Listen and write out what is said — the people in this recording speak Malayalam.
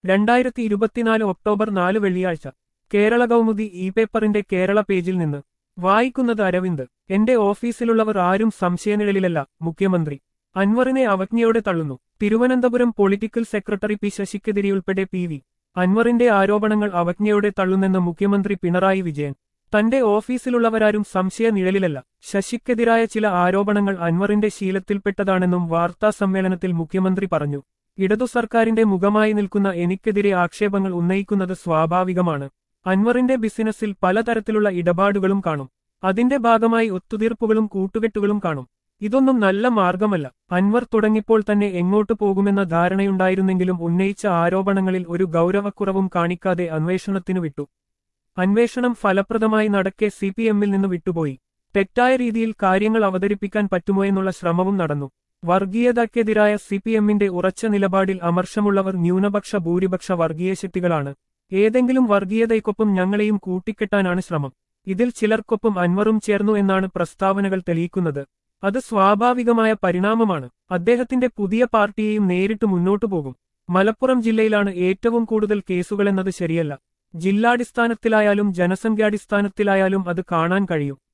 രണ്ടായിരത്തി ഇരുപത്തിനാല് ഒക്ടോബർ നാല് വെള്ളിയാഴ്ച കേരള കൗമുദി ഇ പേപ്പറിന്റെ കേരള പേജിൽ നിന്ന് വായിക്കുന്നത് അരവിന്ദ് എന്റെ ഓഫീസിലുള്ളവർ ആരും സംശയനിഴലിലല്ല മുഖ്യമന്ത്രി അൻവറിനെ അവജ്ഞയോടെ തള്ളുന്നു തിരുവനന്തപുരം പൊളിറ്റിക്കൽ സെക്രട്ടറി പി ശശിക്കെതിരെയുൾപ്പെടെ പി വി അൻവറിന്റെ ആരോപണങ്ങൾ അവജ്ഞയോടെ തള്ളുന്നെന്ന് മുഖ്യമന്ത്രി പിണറായി വിജയൻ തന്റെ ഓഫീസിലുള്ളവരാരും സംശയ നിഴലിലല്ല ശശിക്കെതിരായ ചില ആരോപണങ്ങൾ അൻവറിന്റെ ശീലത്തിൽപ്പെട്ടതാണെന്നും വാർത്താ സമ്മേളനത്തിൽ മുഖ്യമന്ത്രി പറഞ്ഞു ഇടതു സർക്കാരിന്റെ മുഖമായി നിൽക്കുന്ന എനിക്കെതിരെ ആക്ഷേപങ്ങൾ ഉന്നയിക്കുന്നത് സ്വാഭാവികമാണ് അൻവറിന്റെ ബിസിനസ്സിൽ പലതരത്തിലുള്ള ഇടപാടുകളും കാണും അതിന്റെ ഭാഗമായി ഒത്തുതീർപ്പുകളും കൂട്ടുകെട്ടുകളും കാണും ഇതൊന്നും നല്ല മാർഗമല്ല അൻവർ തുടങ്ങിപ്പോൾ തന്നെ എങ്ങോട്ടു പോകുമെന്ന ധാരണയുണ്ടായിരുന്നെങ്കിലും ഉന്നയിച്ച ആരോപണങ്ങളിൽ ഒരു ഗൗരവക്കുറവും കാണിക്കാതെ അന്വേഷണത്തിനു വിട്ടു അന്വേഷണം ഫലപ്രദമായി നടക്കെ സി പി എമ്മിൽ നിന്ന് വിട്ടുപോയി തെറ്റായ രീതിയിൽ കാര്യങ്ങൾ അവതരിപ്പിക്കാൻ പറ്റുമോ എന്നുള്ള ശ്രമവും നടന്നു വർഗീയതയ്ക്കെതിരായ സി പി എമ്മിന്റെ ഉറച്ച നിലപാടിൽ അമർഷമുള്ളവർ ന്യൂനപക്ഷ ഭൂരിപക്ഷ വർഗീയ ശക്തികളാണ് ഏതെങ്കിലും വർഗീയതയ്ക്കൊപ്പം ഞങ്ങളെയും കൂട്ടിക്കെട്ടാനാണ് ശ്രമം ഇതിൽ ചിലർക്കൊപ്പം അൻവറും ചേർന്നു എന്നാണ് പ്രസ്താവനകൾ തെളിയിക്കുന്നത് അത് സ്വാഭാവികമായ പരിണാമമാണ് അദ്ദേഹത്തിന്റെ പുതിയ പാർട്ടിയെയും നേരിട്ട് മുന്നോട്ടു പോകും മലപ്പുറം ജില്ലയിലാണ് ഏറ്റവും കൂടുതൽ കേസുകളെന്നത് ശരിയല്ല ജില്ലാടിസ്ഥാനത്തിലായാലും ജനസംഖ്യാടിസ്ഥാനത്തിലായാലും അത് കാണാൻ കഴിയും